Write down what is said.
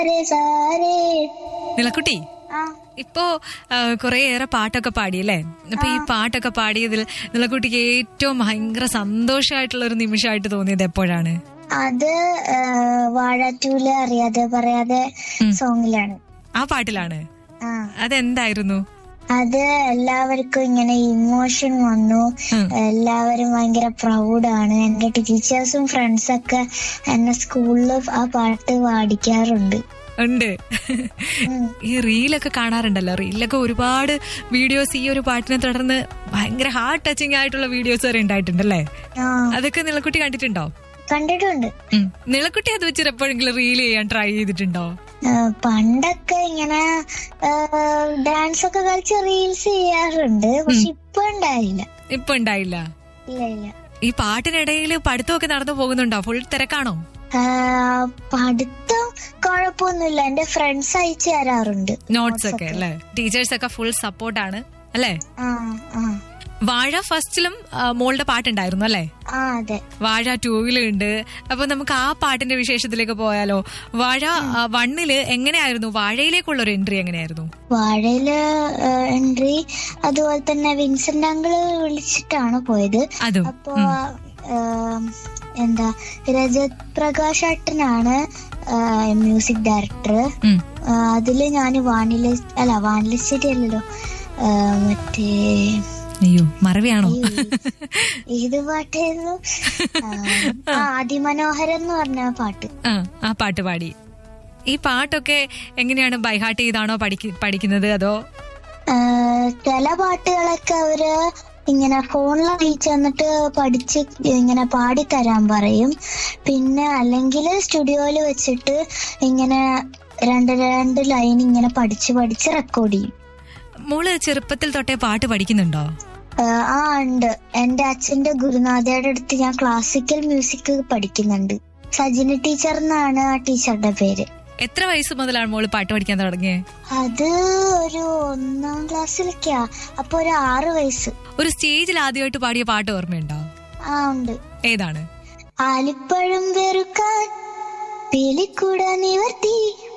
സാരേ സാരേ നിലക്കുട്ടി ആ ഇപ്പോ കുറേയേറെ പാട്ടൊക്കെ പാടിയല്ലേ അപ്പൊ ഈ പാട്ടൊക്കെ പാടിയതിൽ നിലക്കുട്ടിക്ക് ഏറ്റവും ഭയങ്കര സന്തോഷമായിട്ടുള്ള ഒരു നിമിഷമായിട്ട് തോന്നിയത് എപ്പോഴാണ് അത് ആ, വാഴാറ്റൂല് അറിയാതെ പറയാതെ സോങ്ങിലാണ് ആ പാട്ടിലാണ് ആ അതെന്തായിരുന്നു അത് എല്ലാവർക്കും ഇങ്ങനെ ഇമോഷൻ വന്നു ഉം. എല്ലാവരും ഭയങ്കര പ്രൗഡാണ് എന്റെ ടീച്ചേഴ്സും ഫ്രണ്ട്സൊക്കെ എന്നെ സ്കൂളിൽ ആ പാട്ട് പാടിക്കാറുണ്ട് ഉണ്ട് ഉം. ഈ റീലൊക്കെ കാണാറുണ്ടല്ലോ റീലൊക്കെ ഒരുപാട് വീഡിയോസ് ഈ ഒരു പാട്ടിനെ തുടർന്ന് ഭയങ്കര ഹാർട്ട് ടച്ചിങ് ആയിട്ടുള്ള വീഡിയോസ് വരെ ഉണ്ടായിട്ടുണ്ടല്ലേ ആ അതൊക്കെ നിലക്കുട്ടി കണ്ടിട്ടുണ്ടോ കണ്ടിട്ടുണ്ട് ഉം. നിലക്കുട്ടി അത് വെച്ചിട്ട് എപ്പോഴെങ്കിലും റീൽ ചെയ്യാൻ ട്രൈ ചെയ്തിട്ടുണ്ടോ ആ, പണ്ടൊക്കെ ഇങ്ങനെ ഡാൻസ് ഒക്കെ കളിച്ച് റീൽസ് ചെയ്യാറുണ്ട് പക്ഷെ ഇപ്പൊ ഉണ്ടായില്ല ഇപ്പൊ ഉണ്ടായില്ല ഇല്ല ഇല്ല ഈ പാട്ടിനിടയിൽ പഠിത്തമൊക്കെ നടന്നു പോകുന്നുണ്ടോ ഫുൾ തിരക്കാണോ ആ, പഠിത്തം കുഴപ്പമൊന്നുമില്ല എന്റെ ഫ്രണ്ട്സ് അയച്ചു തരാറുണ്ട് നോട്ട്സ് ഒക്കെ അല്ലേ ടീച്ചേഴ്സ് ഒക്കെ ഫുൾ സപ്പോർട്ടാണ് അല്ലേ ആ ആ വാഴ ഫസ്റ്റിലും ആ, മോളുടെ പാട്ടുണ്ടായിരുന്നു അല്ലേ ആ അതെ വാഴ ടൂവിലുണ്ട് അപ്പൊ നമുക്ക് ആ പാട്ടിന്റെ വിശേഷത്തിലേക്ക് പോയാലോ വാഴ ആ, വണ്ണില് എങ്ങനെയായിരുന്നു വാഴയിലേക്കുള്ള ഒരു എൻട്രി എങ്ങനെയായിരുന്നു വാഴയില് എൻട്രി അതുപോലെ തന്നെ വിൻസെന്റ് അങ്കിള് വിളിച്ചിട്ടാണ് പോയത് അതും അപ്പോ ആ, എന്താ രജത് പ്രകാശ് ഏട്ടനാണ് മ്യൂസിക് ഡയറക്ടർ ഉം. അതില് ഞാൻ വാനില അല്ല വാനില സ്റ്റേറ്റ് അല്ലല്ലോ ആ, മറ്റേ അയ്യോ മറവിയാണോ ഏത് പാട്ടായിരുന്നു ആ, ആ അതിമനോഹരം എന്ന് പറഞ്ഞ പാട്ട് ആ ആ പാട്ട് പാടി ഈ പാട്ടൊക്കെ എങ്ങനെയാണ് ബൈഹാർട്ട് ചെയ്താണോ പഠിക്ക- പഠിക്കുന്നത് അതോ ആ, ചില പാട്ടുകളൊക്കെ അവര് ഇങ്ങനെ ഫോണിൽ അയച്ചു തന്നിട്ട് പഠിച്ച് ഇങ്ങനെ പാടിത്തരാൻ പറയും പിന്നെ അല്ലെങ്കിൽ സ്റ്റുഡിയോയിൽ വെച്ചിട്ട് ഇങ്ങനെ രണ്ട് രണ്ട് ലൈൻ ഇങ്ങനെ പഠിച്ച് പഠിച്ച് റെക്കോർഡ് ചെയ്യും മോള് ചെറുപ്പത്തിൽ തൊട്ടേ പാട്ട് പഠിക്കുന്നുണ്ടോ ആ, ആ ഉണ്ട് എന്റെ അച്ഛന്റെ ഗുരുനാഥയുടെ അടുത്ത് ഞാൻ ക്ലാസിക്കൽ മ്യൂസിക് പഠിക്കുന്നുണ്ട് സജിന ടീച്ചർ എന്നാണ് ആ ടീച്ചറുടെ പേര് എത്ര വയസ്സ് മുതലാണ് മോള് പാട്ട് പഠിക്കാൻ തുടങ്ങിയത് അത് ഒരു ഒന്നാം ക്ലാസ്സിലൊക്കെയാ അപ്പൊ ഒരു ആറ് വയസ്സ് ഒരു സ്റ്റേജിൽ ആദ്യമായിട്ട് പാടിയ പാട്ട് ഓർമ്മയുണ്ടോ ആ ഉണ്ട് ഏതാണ് ആലിപ്പഴം വെറുക്കാൻ പേലിക്കൂട നിവർത്തി